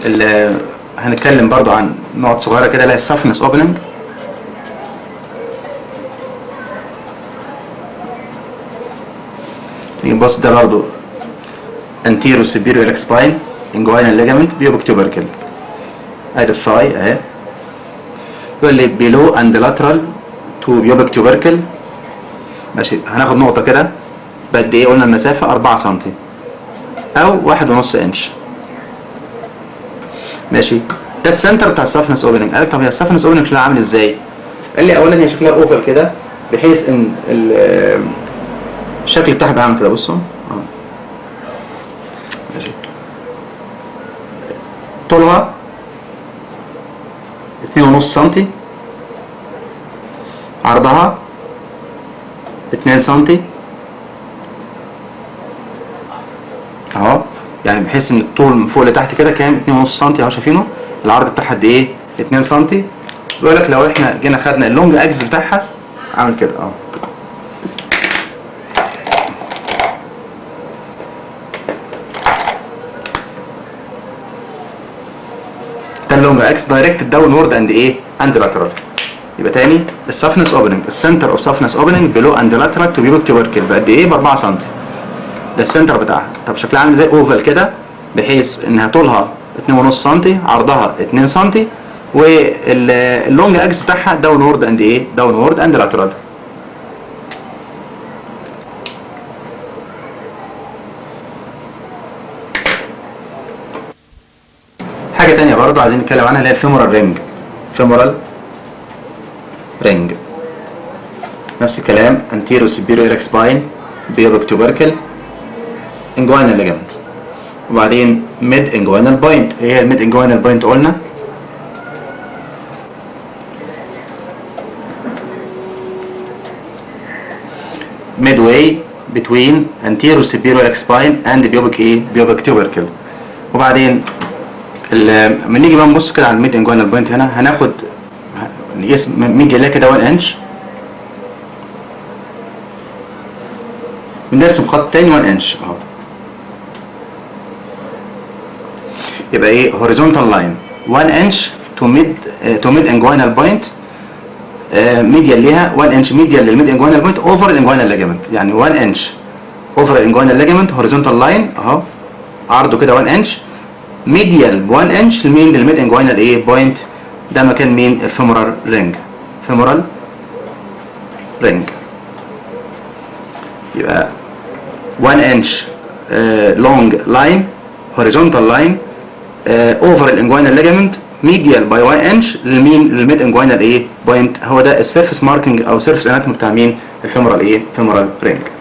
ال- هنتكلم برضو عن نقط صغيره كده اللي هي السفنس اوبننج بص ده برضو anterior superior iliac spine inguinal ligament pubic tubercle ادي الثاي اهي يقول لي below and lateral to pubic tubercle ماشي هناخد نقطة كده بقد ايه قلنا المسافة 4 سم او واحد ونص انش ماشي ده السنتر بتاع السفنس اوبننج قال لك طب هي السفنس اوبننج شكلها عامل ازاي؟ قال لي اولا هي شكلها اوفل كده بحيث ان ال- الشكل بتاعها بيبقى عامل كده بصوا اه ماشي طولها اتنين ونص سنتي عرضها اتنين سنتي اهو يعني بحيث ان الطول من فوق لتحت كده كام اتنين ونص سنتي اهو شايفينه العرض بتاعها قد ايه اتنين سنتي بيقول لك لو احنا جينا خدنا اللونج اكس بتاعها عامل كده اه ده اللونج اكس دايركت داون وورد اند ايه اند لاترال يبقى تاني السفنس اوبننج السنتر اوف سفنس اوبننج بلو اند لاترال تو بيبك تيوركل بقد ايه ب 4 سم ده السنتر بتاعها طب شكلها عامل زي اوفال كده بحيث انها طولها 2.5 سم عرضها 2 سم واللونج اكس بتاعها داون وورد اند ايه داون وورد اند لاترال حاجة تانية برضو عايزين نتكلم عنها اللي هي الفيمورال رينج فيمورال رينج نفس الكلام anterior superior iliac spine pubic tubercle inguinal ligament وبعدين mid inguinal point ايه هي الميد inguinal point قلنا midway between anterior superior iliac spine and pubic ايه pubic tubercle وبعدين ال- لما نيجي بقى نبص كده على الميد انجوينال بوينت هنا هناخد نقيس ميديا لها كده 1 انش بنرسم خط تاني 1 انش اهو يبقى ايه هوريزونتال لاين 1 انش تو ميد تو ميد انجوينال بوينت ميديا ليها 1 انش ميديا للميد انجوينال بوينت اوفر الانجوينال ليجامنت يعني 1 انش اوفر الانجوينال ليجامنت هوريزونتال لاين اهو عرضه كده 1 انش ميديال 1 انش لمين للميد انجوينال ايه بوينت ده مكان مين الفيمورال رينج فيمورال رينج يبقى 1 انش لونج لاين هوريزونتال لاين اوفر الانجوينال ليجامنت ميديال باي 1 انش للمين للميد انجوينال ايه بوينت هو ده السيرفيس ماركينج او سيرفيس اناتومي بتاع مين الفيمورال ايه فيمورال رينج